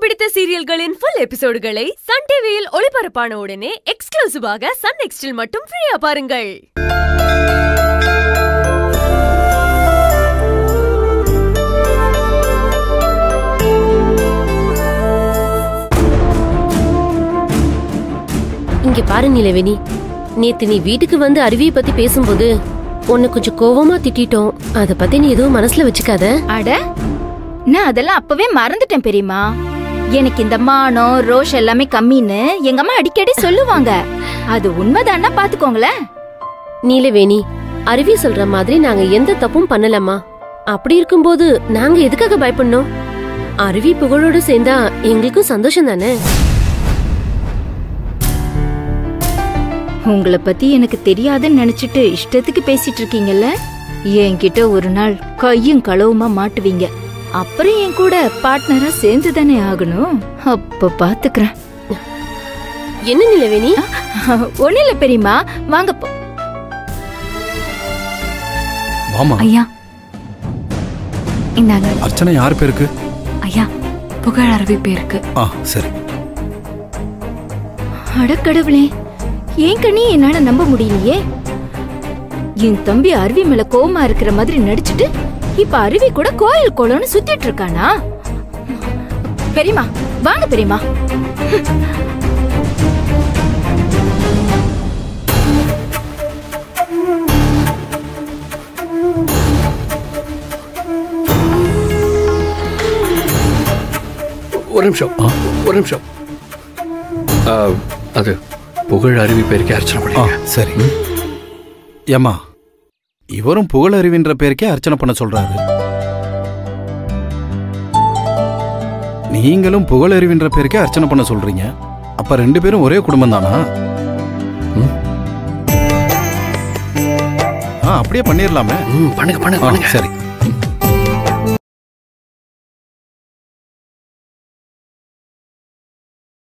பிடித்த சீரியல்களின் full எபிசோடுகளை Sun டிவியில் ஒளிபரப்பான உடனே எக்ஸ்க்ளூசிவாக சன் நெக்ஸ்டில் மட்டும் ஃப்ரீயா பாருங்கள் இங்க பாரு நிலவேணி நேத்து நீ வீட்டுக்கு வந்து அருவியை பத்தி பேசும்போது உன்னை கொஞ்சம் கோவமா திட்டிட்டோம் அத பத்தி நீ எதுவும் மனசுல வச்சுக்காத அட நான் அதெல்லாம் அப்பவே மறந்துட்டேன் பெரியம்மா எனக்கு இந்த மானம் ரோஷ் எல்லாமே கம்மின்னு எங்க அம்மா அடிக்கடி சொல்லுவாங்க அது உண்மைதானா பாத்துக்கோங்களேன் நீலவேணி அருவி சொல்ற மாதிரி நாங்க எந்த தப்பும் பண்ணலம்மா அப்படி இருக்கும்போது நாங்க எதுக்காக பயப்படணும் அருவி புகழோடு சேர்ந்தா எங்களுக்கும் சந்தோஷம் தானே உங்களை பத்தி எனக்கு தெரியாதுன்னு நினைச்சிட்டு இஷ்டத்துக்கு பேசிட்டு இருக்கீங்கல்ல என்கிட்ட ஒரு நாள் கையும் களவுமா மாட்டுவீங்க அப்புறம் என் கூட பார்ட்னரா சேர்ந்து தானே ஆகணும் அப்ப பாத்துக்கிறேன் என்ன நிலவேணி ஒண்ணு இல்ல பெரியம்மா வாங்க போ- வாமா ஐயா இந்தாங்க அர்ச்சனை யார் பேருக்கு ஐயா புகழ் அருவி பேருக்கு ஆ சரி அடக்கடவுளே ஏன் கண்ணி என்னால நம்ப முடியலையே என் தம்பி அருவி மேல கோவமா இருக்கிற மாதிரி நடிச்சிட்டு இப்ப அருவி கூட கோயில் குளம்னு சுத்திட்டு இருக்கானா பெரியம்மா வாங்க பெரியம்மா ஒரு நிமிஷம் ஒரு நிமிஷம் ஆ, அது புகழ் அருவி பேருக்கு அர்ச்சனை ஆ பண்ணுங்க சரி ஏம்மா இவரும் புகழறிவின்ற பேருக்கே அர்ச்சனை பண்ண சொல்றாரு நீங்களும் புகழறிவின்ற பேருக்கே அர்ச்சனை பண்ண சொல்றீங்க அப்ப ரெண்டு பேரும் ஒரே குடும்பம் தானா ஆ அப்படியே பண்ணிடலாமே ம் பண்ணுங்க பண்ணுங்க ஆ, பண்ணுங்க சரி